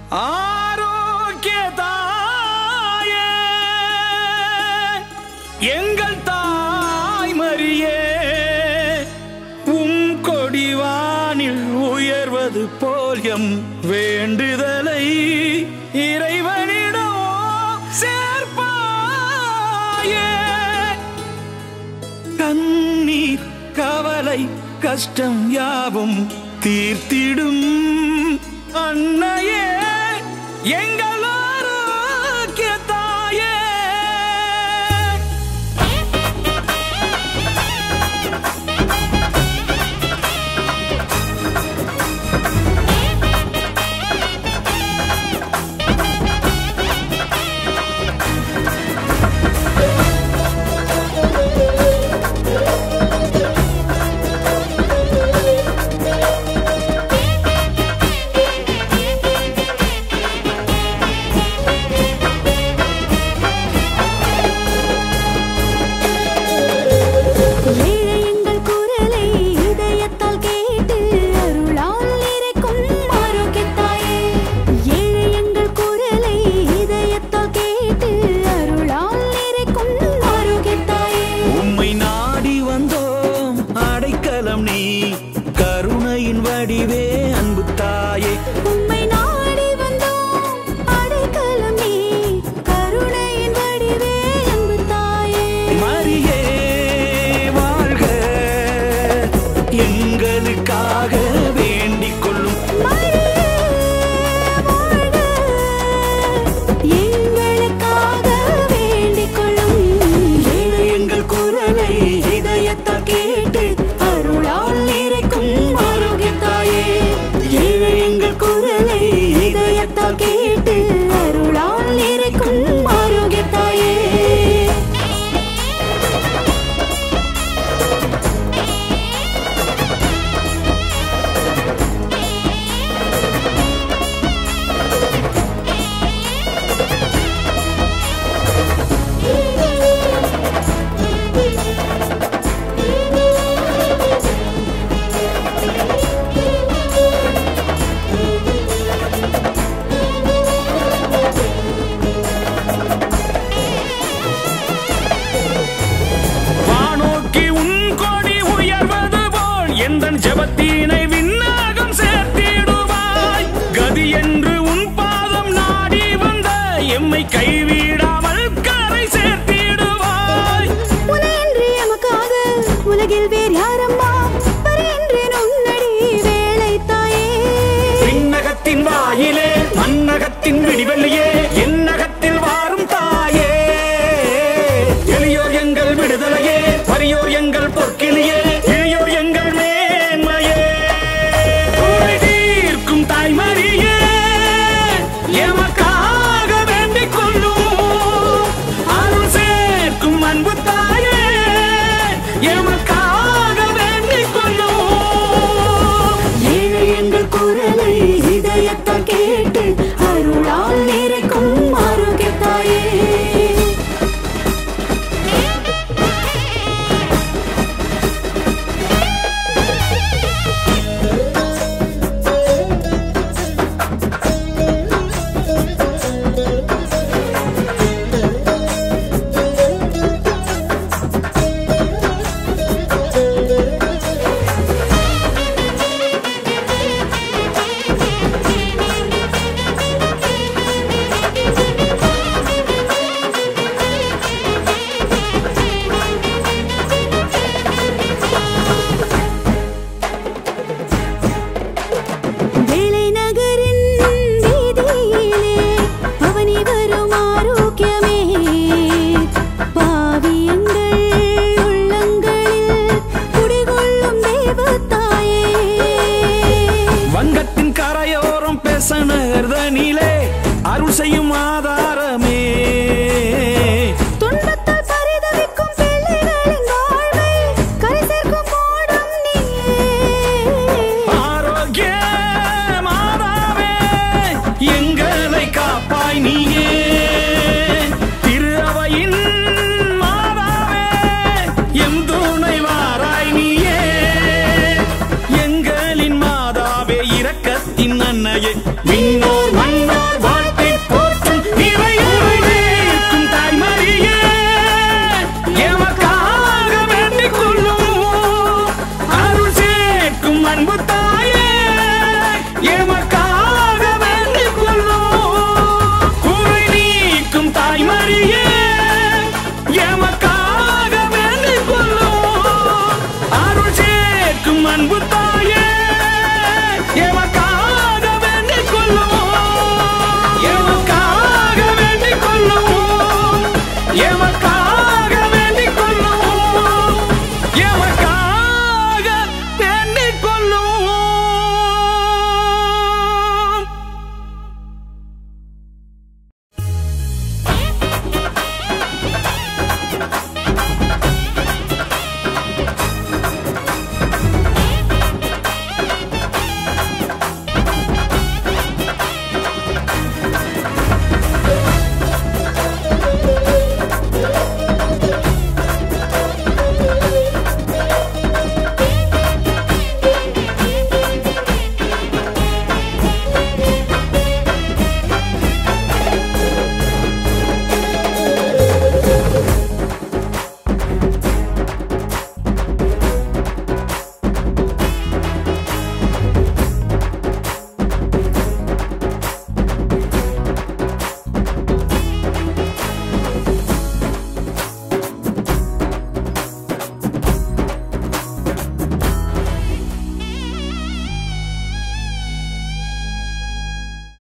ஆரோக்கிய தாயே எங்கள் தாய் மரியே உம் கொடிவானில் உயர்வது போல் எம் வேண்டுதலை இறைவனிடம் சேர்ப்பாயே கண்ணீர் கவலை கஷ்டம் யாவும் தீர்த்திடும் அன்னையே எங்கள் ஆரோக்கிய தாயே ஏழை எங்கள் குரலை இதயத்தால் கேட்டு அருளால் நிறைக்கும் ஆரோக்கியத்தாயே ஏழை எங்கள் குரலை இதயத்தால் கேட்டு அருளால் நிறைக்கும் ஆரோக்கியத்தாயே உம்மை நாடி வந்தோம் அடைக்கலம் நீ கருணையின் வடிவே அன்பு தாயே உம்மை நாடி வந்தோம் அடைக்கலம் நீ கருணையின் வடிவே அன்பு தாயே மரியே வாழ்க எங்களுக்காக வேண்டிக் கொள்ளும் மரியே வாழ்க எங்களுக்காக வேண்டிக் கொள்ளும் ஏழை எங்கள் குரலை இதயத்தால் கேட்டு அருளால் நிறைக்கும் ஆரோக்கியத்தாயே ஏழை எங்கள் குரலை இதயத்தால் கேட்டு அருளால் நிறைக்கும் ஆரோக்கியத்தாயே வானோக்கி உன் கொடி உயர்வது போல் எந்தன் ஜெபத்தினை விண்ணாகம் சேர்த்திடுவாய் கதி என்று உன் பாதம் நாடி வந்த எம்மை கைவிடாமல் கரை சேர்த்திடுவாய் உனையன்றி எமக்காக உலகில் வேறு யாரம்மா பரையன்றேன் உன்னடி வேலை தாயே விண்ணகத்தின் வாயிலே மண்ணகத்தின் விடிவெள்ளியே என்னகத்தில் வாரும் தாயே எளியோர் எங்கள் விடுதலையே வறியோர் எங்கள் பொற்கிளியே இளையோர் எங்கள் மேன்மையே குறை தீர்க்கும் தாய்மரியே எமக்காக வேண்டிக் கொள்ளும் அருள் சேர்க்கும் அன்பு தாயே எமக்காக வேண்டிக் கொள்ளும் ஏழை எங்கள் குரலை இதயத்தால் கேட்டு அருளால் நிறைக்கும் ஆரோக்கியத்தாயே வேளை நகரின் வீதியிலே அவனி வரும் ஆரோக்கியமே பாவியங்கள் உள்ளங்களில் குடிகொள்ளும் தெய்வத்தாயே வங்கத்தின் கரையோரம் பெசனர்தனிலே அருள் செய்யும் ஆதாரமே துன்பத்தால் பரிதவிக்கும் பிள்ளைகளின் வாழ்வை கரை சேர்க்கும் ஓடம் நீயே ஆரோக்கிய மாதாவே எங்களை காப்பாய் நீயே திரு அவையின் மாதாவே எம் துணை வாராய் நீயே எங்களின் மாதாவே இரக்கத்தின் அன்னையே விண்ணோர்